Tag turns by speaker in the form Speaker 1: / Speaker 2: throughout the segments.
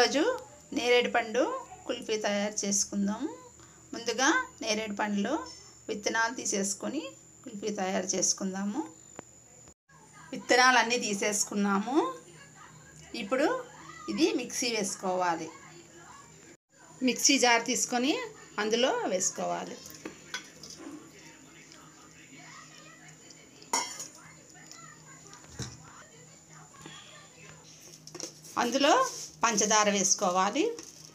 Speaker 1: ఈరోజు నేరేడు పండు కుల్ఫీ తయారు చేసుకుందాం ముందుగా నేరేడు పండ్లు విత్తనాలు తీసేసుకొని కుల్ఫీ తయారు చేసుకుందాము విత్తనాలు అన్నీ తీసేసుకున్నాము ఇప్పుడు ఇది మిక్సీ వేసుకోవాలి మిక్సీ జార్ తీసుకొని అందులో వేసుకోవాలి అందులో పంచదార వేసుకోవాలి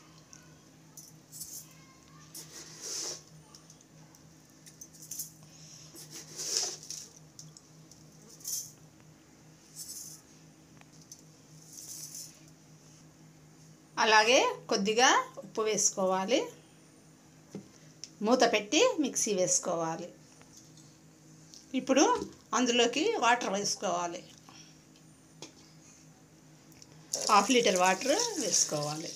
Speaker 1: అలాగే కొద్దిగా ఉప్పు వేసుకోవాలి మూత పెట్టి మిక్సీ వేసుకోవాలి ఇప్పుడు అందులోకి వాటర్ వేసుకోవాలి హాఫ్ లీటర్ వాటర్ వేసుకోవాలి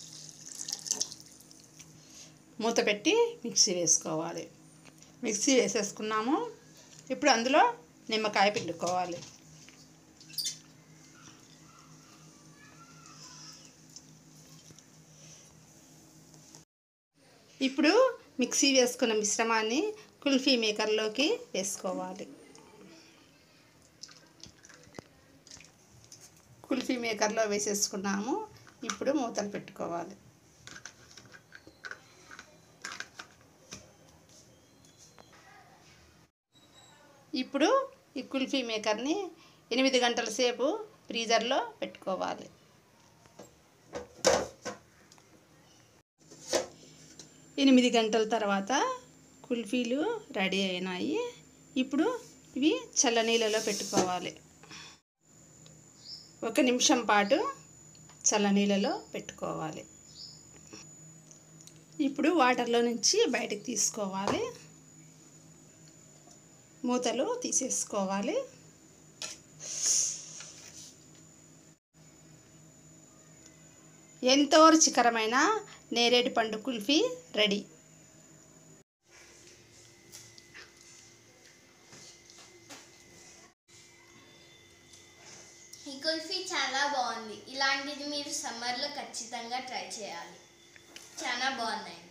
Speaker 1: మూత పెట్టి మిక్సీ వేసుకోవాలి మిక్సీ వేసేసుకున్నాము ఇప్పుడు అందులో నిమ్మకాయ పిండుకోవాలి ఇప్పుడు మిక్సీ వేసుకున్న మిశ్రమాన్ని కుల్ఫీ మేకర్లోకి వేసుకోవాలి కుల్ఫీ మేకర్లో వేసేసుకున్నాము ఇప్పుడు మూతలు పెట్టుకోవాలి ఇప్పుడు ఈ కుల్ఫీ మేకర్ని ఎనిమిది గంటల సేపు ఫ్రీజర్లో పెట్టుకోవాలి ఎనిమిది గంటల తర్వాత కుల్ఫీలు రెడీ అయినాయి ఇప్పుడు ఇవి చల్లనీళ్ళలో పెట్టుకోవాలి ఒక నిమిషం పాటు చల్లనీళ్ళలో పెట్టుకోవాలి ఇప్పుడు వాటర్లో నుంచి బయటకు తీసుకోవాలి మూతలు తీసేసుకోవాలి ఎంతో రుచికరమైన నేరేడు పండు కుల్ఫీ రెడీ
Speaker 2: ఈ కుల్ఫీ చాలా బాగుంది ఇలాంటిది మీరు సమ్మర్లో ఖచ్చితంగా ట్రై చేయాలి చాలా బాగుందండి